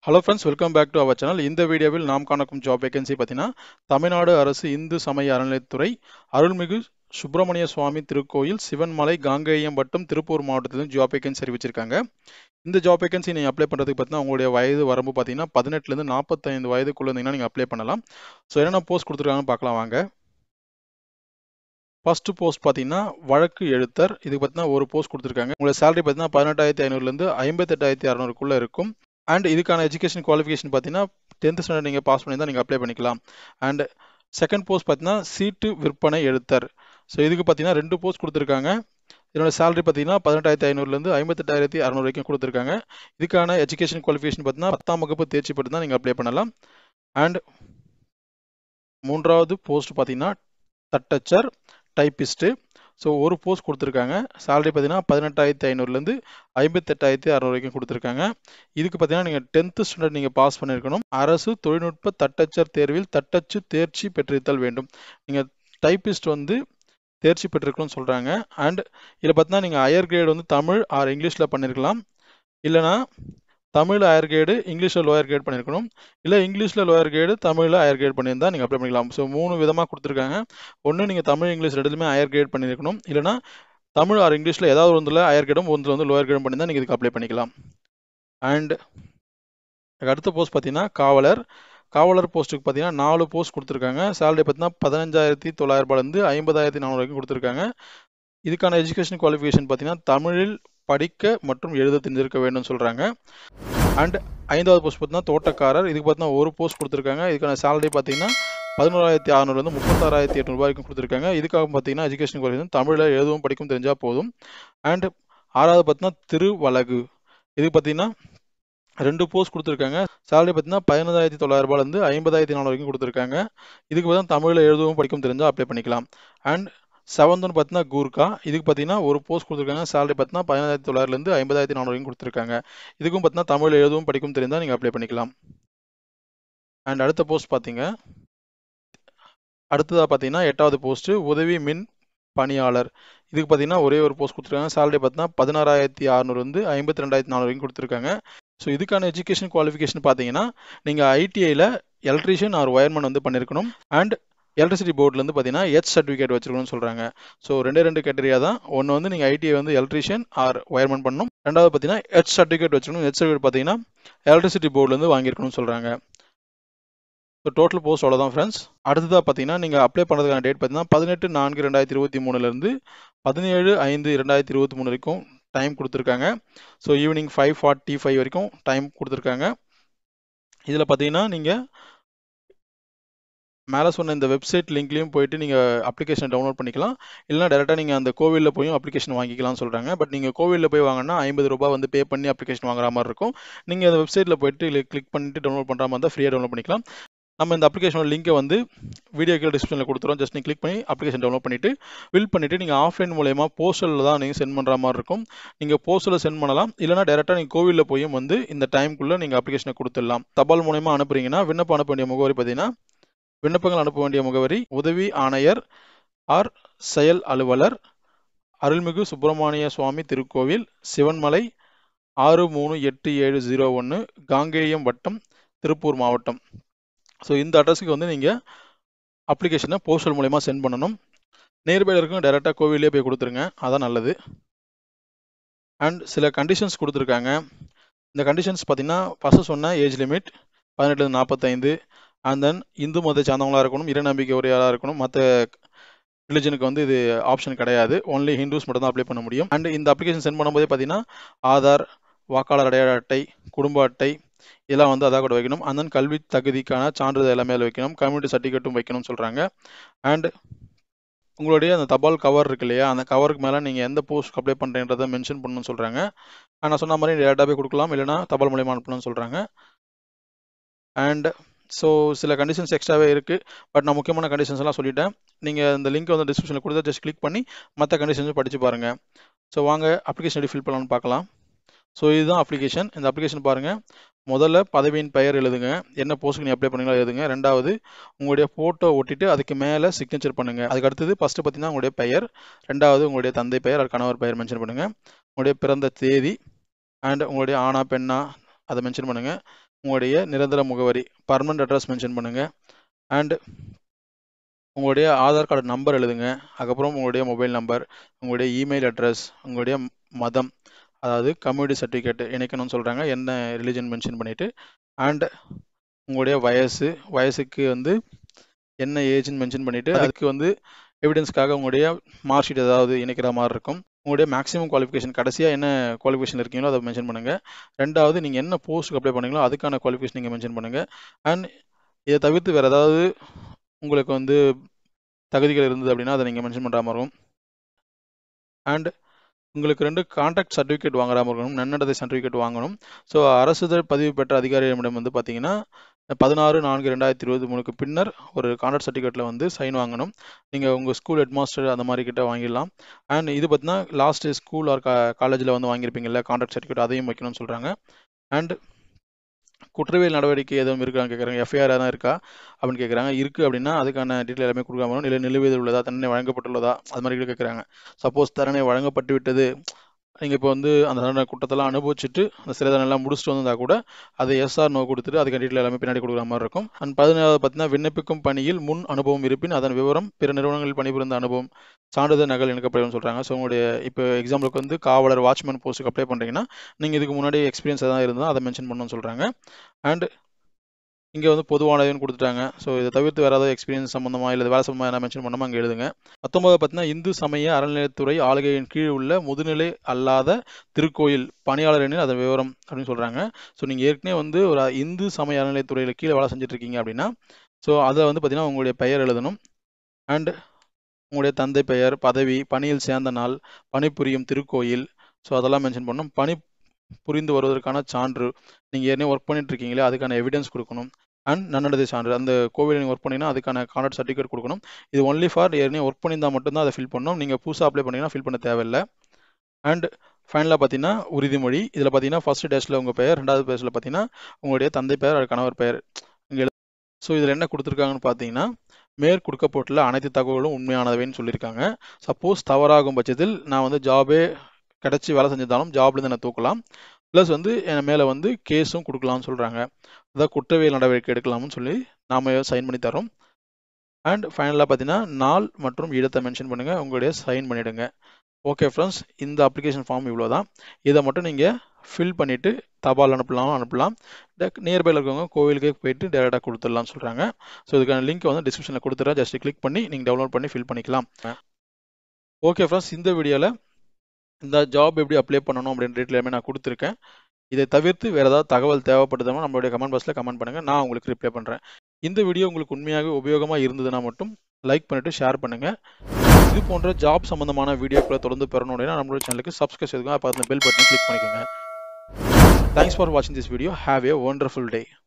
hello friends welcome back to our channel இந்த வீடியோவில் நாம் காணக்கும் ஜாப் வேகன்சி பார்த்தீங்கன்னா தமிழ்நாடு அரசு இந்து சமய அறநிலையத்துறை அருள்மிகு சுப்பிரமணிய சுவாமி திருக்கோயில் சிவன்மலை காங்கேயம் வட்டம் திருப்பூர் மாவட்டத்திலும் ஜாப் வேகன்சி அறிவிச்சிருக்காங்க இந்த ஜாப் வேகன்சி நீங்கள் அப்ளை பண்ணுறதுக்கு பார்த்தீங்கன்னா உங்களுடைய வயது வரம்பு பார்த்தீங்கன்னா பதினெட்டுலேருந்து நாற்பத்தைந்து வயதுக்குள்ள இருந்தீங்கன்னா நீங்கள் அப்ளை பண்ணலாம் ஸோ என்னென்ன போஸ்ட் கொடுத்துருக்காங்கன்னு பார்க்கலாம் வாங்க ஃபர்ஸ்ட் போஸ்ட் பார்த்தீங்கன்னா வழக்கு எழுத்தர் இதுக்கு பார்த்தீங்கன்னா ஒரு போஸ்ட் கொடுத்துருக்காங்க உங்களோட சேலரி பார்த்தீங்கன்னா பதினெட்டாயிரத்தி ஐநூறுலேருந்து ஐம்பத்தெட்டாயிரத்தி அறநூறுக்குள்ளே இருக்கும் அண்ட் இதுக்கான எஜுகேஷன் குவாலிஃபிகேஷன் பார்த்தீங்கன்னா டென்த் ஸ்டாண்டர்ட் நீங்கள் பாஸ் பண்ணி தான் நீங்கள் அப்ளை பண்ணிக்கலாம் அண்ட் செகண்ட் போஸ்ட் பார்த்தீங்கன்னா சீட்டு விற்பனை எழுத்தர் ஸோ இதுக்கு பார்த்தீங்கன்னா ரெண்டு போஸ்ட் கொடுத்துருக்காங்க இதனோட சேலரி பார்த்தீங்கன்னா பதினெட்டாயிரத்தி ஐநூறுலேருந்து ஐம்பத்தெட்டாயிரத்தி அறநூறு வரைக்கும் கொடுத்துருக்காங்க இதுக்கான எஜுகேஷன் குவாலிஃபிகேஷன் பார்த்தீங்கன்னா பத்தாம் வகுப்பு தேர்ச்சி பெற்று தான் நீங்கள் அப்ளை பண்ணலாம் அண்ட் மூன்றாவது போஸ்ட் பார்த்தீங்கன்னா தட்டச்சர் டைப்பிஸ்ட்டு ஸோ ஒரு போஸ்ட் கொடுத்துருக்காங்க சேலரி பார்த்தீங்கன்னா பதினெட்டாயிரத்தி ஐநூறுலேருந்து ஐம்பத்தெட்டாயிரத்தி அறுநூறு வரைக்கும் கொடுத்துருக்காங்க இதுக்கு பார்த்தீங்கன்னா நீங்கள் டென்த்து ஸ்டாண்டர்ட் நீங்கள் பாஸ் பண்ணியிருக்கணும் அரசு தொழில்நுட்ப தட்டச்சர் தேர்வில் தட்டச்சு தேர்ச்சி பெற்றிருத்தல் வேண்டும் நீங்கள் டைப்பிஸ்ட் வந்து தேர்ச்சி பெற்றிருக்கணும்னு சொல்கிறாங்க அண்ட் இதில் பார்த்தீங்கன்னா நீங்கள் ஹையர் கிரேட் வந்து தமிழ் ஆர் இங்கிலீஷில் பண்ணியிருக்கலாம் இல்லைனா தமிழ் ஹையர் கிரேடு இங்கிலீஷில் லோயர் கிரேட் பண்ணியிருக்கணும் இல்லை இங்கிலீஷில் லோயர் கிரேடு தமிழில் ஹையர் கிரேட் பண்ணியிருந்தால் நீங்கள் அப்ளை பண்ணிக்கலாம் ஸோ மூணு விதமாக கொடுத்துருக்காங்க ஒன்று நீங்கள் தமிழ் இங்கிலீஷ் ரெண்டுலையுமே ஹையர் கிரேட் பண்ணியிருக்கணும் இல்லைனா தமிழ் ஆர் இங்கிலீஷில் ஏதாவது ஒன்றில் ஹையர் கிரேடும் ஒன்றில் வந்து லோயர் கிரேடும் பண்ணியிருந்தால் நீங்கள் இதுக்கு அப்ளை பண்ணிக்கலாம் அண்ட் அடுத்த போஸ்ட் பார்த்தீங்கன்னா காவலர் காவலர் போஸ்ட்டுக்கு பார்த்தீங்கன்னா நாலு போஸ்ட் கொடுத்துருக்காங்க சேலரி பார்த்தீங்கன்னா பதினஞ்சாயிரத்தி தொள்ளாயிரரூபாலேருந்து ஐம்பதாயிரத்தி நானூறு வரைக்கும் கொடுத்துருக்காங்க இதுக்கான எஜுகேஷன் குவாலிஃபிகேஷன் பார்த்தீங்கன்னா தமிழில் படிக்க மற்றும் எழுத தெரிஞ்சிருக்க வேண்டும்னு சொல்கிறாங்க அண்ட் ஐந்தாவது போஸ்ட் பார்த்தீங்கன்னா தோட்டக்காரர் இதுக்கு பார்த்தீங்கன்னா ஒரு போஸ்ட் கொடுத்துருக்காங்க இதுக்கான சேலரி பார்த்தீங்கன்னா பதினோராயிரத்தி அறநூறுலேருந்து முப்பத்தாறாயிரத்தி எட்நூறுபா வரைக்கும் கொடுத்துருக்காங்க இதுக்காக பார்த்தீங்கன்னா எஜுகேஷன் குவாலிஃபிகேஷன் தமிழில் எழுதவும் படிக்கும் தெரிஞ்சால் போதும் அண்ட் ஆறாவது பார்த்தீங்கன்னா திருவலகு இது பார்த்தீங்கன்னா ரெண்டு போஸ்ட் கொடுத்துருக்காங்க சேலரி பார்த்தீங்கன்னா பதினஞ்சாயிரத்தி தொள்ளாயிரரூபாலேருந்து ஐம்பதாயிரத்தி நானூறு வரைக்கும் கொடுத்துருக்காங்க இதுக்கு பார்த்தீங்கன்னா தமிழில் எழுதவும் படிக்கும் தெரிஞ்சால் அப்ளை பண்ணிக்கலாம் அண்ட் செவன்த் ஒன்று பார்த்தீங்கன்னா கூர்க்கா இதுக்கு பார்த்தீங்கன்னா ஒரு போஸ்ட் கொடுத்துருக்காங்க சேலரி பார்த்தீங்கன்னா பதினஞ்சாயிரத்தி தொள்ளாயிரலேருந்து ஐம்பதாயிரத்தி நானூறு வரைக்கும் கொடுத்துருக்காங்க இதுக்கும் பார்த்தீங்கன்னா தமிழ் எழுதவும் படிக்கும் தெரிந்தால் நீங்கள் அப்ளை பண்ணிக்கலாம் அண்ட் அடுத்த போஸ்ட் பார்த்தீங்க அடுத்ததாக பார்த்தீங்கன்னா எட்டாவது போஸ்ட்டு உதவி மின் பணியாளர் இதுக்கு பார்த்தீங்கன்னா ஒரே ஒரு போஸ்ட் கொடுத்துருக்காங்க சேலரி பார்த்தீங்கன்னா பதினாறாயிரத்தி அறநூறு வந்து ஐம்பத்தி ரெண்டாயிரத்தி நானூறு வரைக்கும் கொடுத்துருக்காங்க ஸோ இதுக்கான எஜுகேஷன் குவாலிஃபிகேஷன் பார்த்தீங்கன்னா நீங்கள் ஐடிஐயில் எலக்ட்ரீஷியன் ஆர் ஒயர்மேன் வந்து பண்ணியிருக்கணும் அண்ட் எலக்ட்ரிசிட்டி போர்ட்லேருந்து பார்த்தீங்கன்னா ஹெச் சர்டிஃபிகேட் வச்சிருக்கணும்னு சொல்கிறாங்க ஸோ ரெண்டே ரெண்டு கேட்டரியா தான் ஒன்று வந்து நீங்கள் ஐடிஐ வந்து எலக்ட்ரிஷியன் ஆர் ஒயர்மேன் பண்ணணும் ரெண்டாவது பார்த்தீங்கன்னா ஹெச் சர்டிஃபிகேட் வச்சிருக்கணும் ஹெச் சர்டிஃபிகேட் பார்த்தீங்கன்னா எலக்ட்ரிசிட்டி போர்ட்லேருந்து வாங்கியிருக்கணும்னு சொல்கிறாங்க ஸோ டோட்டல் போஸ்ட் அவ்வளோதான் ஃப்ரெண்ட்ஸ் அடுத்ததாக பார்த்தீங்கன்னா நீங்கள் அப்ளை பண்ணுறதுக்கான டேட் பார்த்தீங்கன்னா பதினெட்டு நான்கு ரெண்டாயிரத்தி இருபத்தி மூணுலேருந்து பதினேழு ஐந்து ரெண்டாயிரத்தி இருபத்தி மூணு வரைக்கும் டைம் கொடுத்துருக்காங்க so evening five forty five வரைக்கும் டைம் கொடுத்துருக்காங்க இதில் பார்த்தீங்கன்னா நீங்கள் மேலே சொன்ன இந்த வெப்சைட் லிங்க்லேயும் போயிட்டு நீங்கள் அப்ளிகேஷன் டவுன்லோட் பண்ணிக்கலாம் இல்லைனா டேரெக்டாக நீங்கள் அந்த கோவிலில் போயும் அப்ளிகேஷன் வாங்கிக்கலாம்னு சொல்கிறாங்க பட் நீங்கள் கோவிலில் போய் வாங்கினா ஐம்பது ரூபா வந்து பே பண்ணி அப்ளிகேஷன் வாங்குற மாதிரி இருக்கும் நீங்கள் அந்த வெப்சைட்டில் போயிட்டு கிளிக் பண்ணிட்டு டவுன்லோட் பண்ணுற மாதிரி இருந்தால் ஃப்ரீயாக டவுன்லோட் பண்ணிக்கலாம் நம்ம இந்த அப்ளிகேஷனோட லிங்கை வந்து வீடியோ கீழே டிஸ்கிரிப்ஷனில் கொடுத்துருவோம் ஜஸ்ட் நீங்கள் கிளிக் பண்ணி அப்ளிகேஷன் டவுன்லோட் பண்ணிவிட்டு ஃபில் பண்ணிவிட்டு நீங்கள் ஆஃப்லைன் மூலயமா போஸ்டலில் தான் நீங்கள் சென்ட் பண்ணுற மாதிரி இருக்கும் நீங்கள் போஸ்டலில் சென்ட் பண்ணலாம் இல்லைனா டேரெக்டாக நீங்கள் கோவிலில் போயும் வந்து இந்த டைமுக்குள்ளே நீங்கள் அப்ளிகேஷனை கொடுத்துடலாம் தபால் மூலயமா அனுப்புறீங்கன்னா விண்ணப்பம் அனுப்ப வேண்டிய முகவரி பார்த்தீங்கன்னா விண்ணப்பங்கள் அனுப்ப வேண்டிய முகவரி உதவி ஆணையர் ஆர் செயல் அலுவலர் அருள்மிகு சுப்பிரமணிய சுவாமி திருக்கோவில் சிவன்மலை ஆறு மூணு எட்டு ஏழு ஜீரோ ஒன்று காங்கேயம் வட்டம் திருப்பூர் மாவட்டம் ஸோ இந்த அட்ரஸுக்கு வந்து நீங்கள் அப்ளிகேஷனை போஸ்டல் மூலயமா சென்ட் பண்ணணும் நியர்பையில் இருக்கும் டேரெக்டாக கோவிலே போய் கொடுத்துருங்க அதான் நல்லது அண்ட் சில கண்டிஷன்ஸ் கொடுத்துருக்காங்க இந்த கண்டிஷன்ஸ் பார்த்தீங்கன்னா ஃபஸ்ட்டு சொன்ன ஏஜ் லிமிட் பதினெட்டுலேருந்து நாற்பத்தைந்து அண்ட் தென் இந்து மதத்தை சார்ந்தவங்களாக இருக்கணும் இறை நம்பிக்கை உரையாளாக இருக்கணும் மற்ற ரிலிஜனுக்கு வந்து இது ஆப்ஷன் கிடையாது ஒன்லி ஹிந்துஸ் மட்டும் தான் அப்ளை பண்ண முடியும் அண்ட் இந்த அப்ளிகேஷன் சென்ட் பண்ணும்போதே பார்த்தீங்கன்னா ஆதார் வாக்காளர் அடையாள அட்டை குடும்ப அட்டை இதெல்லாம் வந்து அதாக கூட வைக்கணும் அண்ட் தென் கல்வி தகுதிக்கான சான்றிதழ் எல்லாமே வைக்கணும் கம்யூனிட்டி சர்டிஃபிகேட்டும் வைக்கணும்னு சொல்கிறாங்க அண்ட் உங்களுடைய அந்த தபால் கவர் இருக்கு இல்லையா அந்த கவருக்கு மேலே நீங்கள் எந்த போஸ்ட் அப்ளை பண்ணுறீன்றதை மென்ஷன் பண்ணணும்னு சொல்கிறாங்க நான் சொன்ன மாதிரி டேரெக்டாக போய் கொடுக்கலாம் இல்லைனா தபால் மூலியமாக அனுப்பணும்னு சொல்கிறாங்க அண்ட் ஸோ சில கண்டிஷன்ஸ் எக்ஸ்ட்ராவே இருக்குது பட் நான் முக்கியமான கண்டிஷன்ஸ் எல்லாம் சொல்லிட்டேன் நீங்கள் இந்த லிங்க் வந்து டிஸ்கிரிப்ஷனில் கொடுத்தா ஜஸ்ட் கிளிக் பண்ணி மற்ற கண்டிஷன்ஸும் படித்து பாருங்கள் ஸோ வாங்க அப்ளிகேஷன் எப்படி ஃபில் பண்ணலாம்னு பார்க்கலாம் ஸோ இதுதான் அப்ளிகேஷன் இந்த அப்ளிகேஷன் பாருங்கள் முதல்ல பதவியின் பெயர் எழுதுங்க என்ன போஸ்ட்டுக்கு நீ அப்ளை பண்ணீங்களோ எழுதுங்க ரெண்டாவது உங்களுடைய ஃபோட்டோ ஒட்டிட்டு அதுக்கு மேலே சிக்னேச்சர் பண்ணுங்கள் அதுக்கு அடுத்தது ஃபஸ்ட்டு பார்த்தீங்கன்னா உங்களுடைய பெயர் ரெண்டாவது உங்களுடைய தந்தை பெயர் அது கணவர் பெயர் மென்ஷன் பண்ணுங்கள் உங்களுடைய பிறந்த தேதி அண்ட் உங்களுடைய ஆணா பெண்ணா அதை மென்ஷன் பண்ணுங்கள் உங்களுடைய நிரந்தர முகவரி பர்மனண்ட் அட்ரஸ் மென்ஷன் பண்ணுங்கள் அண்ட் உங்களுடைய ஆதார் கார்டு நம்பர் எழுதுங்க அதுக்கப்புறம் உங்களுடைய மொபைல் நம்பர் உங்களுடைய இமெயில் அட்ரஸ் உங்களுடைய மதம் அதாவது கம்யூனிட்டி சர்டிஃபிகேட் இணைக்கணும்னு சொல்கிறாங்க என்ன ரிலிஜன் மென்ஷன் பண்ணிவிட்டு அண்ட் உங்களுடைய வயசு வயசுக்கு வந்து என்ன ஏஜ்னு மென்ஷன் பண்ணிவிட்டு அதுக்கு வந்து எவிடன்ஸ்க்காக உங்களுடைய மார்க் ஷீட் ஏதாவது இணைக்கிற மாதிரி இருக்கும் உங்களுடைய மேக்ஸிமம் குவாலிஃபிகேஷன் கடைசியாக என்ன குவாலிஃபிகேஷன் இருக்கீங்களோ அதை மென்ஷன் பண்ணுங்கள் ரெண்டாவது நீங்கள் என்ன போஸ்ட்டுக்கு அப்ளை பண்ணீங்களோ அதுக்கான குவாலிஃபிகேஷன் நீங்கள் மென்ஷன் பண்ணுங்கள் அண்ட் இதை தவிர்த்து வேறு ஏதாவது உங்களுக்கு வந்து தகுதிகள் இருந்தது அப்படின்னா அதை நீங்கள் மென்ஷன் பண்ணுற மாதிரி இருக்கும் அண்ட் உங்களுக்கு ரெண்டு கான்ட்ராக்ட் சர்டிஃபிகேட் வாங்குற மாதிரி இருக்கணும் நன்னடத்தை சர்டிஃபிகேட் வாங்கணும் ஸோ அரசுதல் பதிவு பெற்ற அதிகாரியிடம் வந்து பார்த்தீங்கன்னா பதினாறு நான்கு ரெண்டாயிரத்தி இருபத்தி மூணுக்கு பின்னர் ஒரு கான்ட்ராக்ட் சர்டிஃபிகேட்டில் வந்து சைன் வாங்கணும் நீங்கள் உங்கள் ஸ்கூல் ஹெட்மாஸ்டர் அந்த மாதிரி கிட்ட வாங்கிடலாம் அண்ட் இது பார்த்தீங்கன்னா லாஸ்ட் ஸ்கூல் ஆர் காலேஜில் வந்து வாங்கியிருப்பீங்கல்ல கான்ட்ராக்ட் சர்டிஃபிகேட் அதையும் வைக்கணும்னு சொல்கிறாங்க அண்ட் குற்றவியல் நடவடிக்கை எதுவும் இருக்கான்னு கேட்குறாங்க எஃப்ஐஆர் தான் இருக்கா அப்படின்னு கேட்குறாங்க இருக்குது அப்படின்னா அதுக்கான டீட்டெயில் எல்லாமே கொடுக்காம இல்லை நிலுவையில் உள்ளதா தண்டனை வழங்கப்பட்டுள்ளதா அது மாதிரி கேட்குறாங்க சப்போஸ் தண்டனை வழங்கப்பட்டு விட்டது நீங்கள் இப்போ வந்து அந்த தண்டனை குற்றத்தெல்லாம் அனுபவிச்சுட்டு அந்த சிறை தண்டனை முடிச்சுட்டு வந்தால் கூட அதை எஸ்ஆர் நோ கொடுத்துட்டு அதுக்கு டீட்டெயில் எல்லாமே பின்னாடி கொடுக்குற மாதிரி இருக்கும் அண்ட் பதினேழாவது பார்த்தீங்கன்னா விண்ணப்பிக்கும் பணியில் முன் அனுபவம் இருப்பின் அதன் விவரம் பிற நிறுவனங்களில் பணிபுரிந்த அனுபவம் சான்றிதழ் நகல் இணைக்கப்படும் சொல்கிறாங்க ஸோ உங்களுடைய இப்போ எக்ஸாம்பிளுக்கு வந்து காவலர் வாட்ச்மேன் போஸ்ட்டுக்கு அப்ளை பண்ணுறீங்கன்னா நீங்கள் இதுக்கு முன்னாடி எக்ஸ்பீரியன்ஸ் எதாவது இருந்தால் அதை மென்ஷன் பண்ணணும்னு சொல்கிறாங்க அண்ட் இங்கே வந்து பொதுவானதுன்னு கொடுத்துட்டாங்க ஸோ இதை தவிர்த்து வேறு ஏதாவது எக்ஸ்பீரியன்ஸ் சம்மந்தமாக இல்லை வேலை சம்மந்தமாக என்ன மென்ஷன் பண்ணாமல் அங்கே எழுதுங்க பத்தொன்பது பார்த்தீங்கன்னா இந்து சமய அறநிலையத்துறை ஆளுகையின் கீழ் உள்ள முதுநிலை அல்லாத திருக்கோயில் பணியாளர் எண்ணில் அதன் விவரம் அப்படின்னு சொல்கிறாங்க ஸோ நீங்கள் ஏற்கனவே வந்து ஒரு இந்து சமய அறநிலையத்துறையில் கீழே வேலை செஞ்சுட்டு இருக்கீங்க அப்படின்னா ஸோ அதை வந்து பார்த்தீங்கன்னா உங்களுடைய பெயர் எழுதணும் அண்ட் உங்களுடைய தந்தை பெயர் பதவி பணியில் சேர்ந்த நாள் பணிபுரியும் திருக்கோயில் ஸோ அதெல்லாம் மென்ஷன் பண்ணணும் பணி புரிந்து வருவதற்கான சான்று நீங்கள் ஏற்கனவே ஒர்க் பண்ணிட்டு இருக்கீங்களே அதுக்கான எவிடன்ஸ் கொடுக்கணும் அண்ட் நன்னடத்தை சான்று அந்த கோவில் நீங்கள் ஒர்க் பண்ணிங்கன்னா அதுக்கான கான்ட்ராக்ட் சர்டிஃபிகேட் கொடுக்கணும் இது ஒன்லி ஃபார் ஏற்கனவே ஒர்க் பண்ணியிருந்தால் மட்டும்தான் அதை ஃபில் பண்ணணும் நீங்கள் புதுசாக அப்ளை பண்ணிங்கன்னா ஃபில் பண்ண தேவையில்லை அண்ட் ஃபைனலாக பார்த்தீங்கன்னா உறுதிமொழி இதில் பார்த்தீங்கன்னா ஃபர்ஸ்ட் டேஸில் உங்கள் பெயர் ரெண்டாவது பேஸில் பார்த்தீங்கன்னா உங்களுடைய தந்தை பெயர் அது கணவர் பெயர் இங்கே ஸோ இதில் என்ன கொடுத்துருக்காங்கன்னு பார்த்தீங்கன்னா மேற் கொடுக்கப்பட்டுள்ள அனைத்து தகவலும் உண்மையானவைன்னு சொல்லியிருக்காங்க சப்போஸ் தவறாகும் பட்சத்தில் நான் வந்து ஜாபே கிடச்சி வேலை செஞ்சிருந்தாலும் ஜாப்லேருந்து என்னை தூக்கலாம் ப்ளஸ் வந்து என் மேலே வந்து கேஸும் கொடுக்கலாம்னு சொல்கிறாங்க அதாவது குற்றவியல் நடவடிக்கை எடுக்கலாம்னு சொல்லி நாம் சைன் பண்ணி தரோம் அண்ட் ஃபைனலாக பார்த்தீங்கன்னா நாள் மற்றும் இடத்தை மென்ஷன் பண்ணுங்கள் உங்களுடைய சைன் பண்ணிவிடுங்க ஓகே ஃப்ரெண்ட்ஸ் இந்த அப்ளிகேஷன் ஃபார்ம் இவ்வளோ தான் இதை மட்டும் நீங்கள் ஃபில் பண்ணிவிட்டு தபால் அனுப்பலாம் அனுப்பலாம் நியர்பையில் இருக்கவங்க கோவிலுக்கே போயிட்டு டேரெக்டாக கொடுத்துடலாம்னு சொல்கிறாங்க ஸோ இதுக்கான லிங்க் வந்து டிஸ்கிரிப்ஷனில் கொடுத்துட்றேன் ஜஸ்ட் கிளிக் பண்ணி நீங்கள் டவுன்லோட் பண்ணி ஃபில் பண்ணிக்கலாம் ஓகே ஃப்ரெண்ட்ஸ் இந்த வீடியோவில் இந்த ஜாப் எப்படி அப்ளை பண்ணணும் அப்படின்ற டீட்டெயில் எல்லாமே நான் கொடுத்துருக்கேன் இதை தவிர்த்து வேறு ஏதாவது தகவல் தேவைப்படுதுன்னா நம்மளுடைய கமெண்ட் பாக்ஸில் கமெண்ட் பண்ணுங்கள் நான் உங்களுக்கு ரிப்ளை பண்ணுறேன் இந்த வீடியோ உங்களுக்கு உண்மையாக உபயோகமாக இருந்ததுன்னா மட்டும் லைக் பண்ணிவிட்டு ஷேர் பண்ணுங்கள் இது போன்ற ஜாப் சம்மந்தமான வீடியோக்களை தொடர்ந்து பெறணும் அப்படின்னா நம்மளோட சேனலுக்கு சப்ஸ்கிரைப் செய்துங்க அப்போ அந்த பெல் பட்டனை கிளிக் பண்ணிக்கோங்க தேங்க்ஸ் ஃபார் வாட்சிங் this video have a wonderful day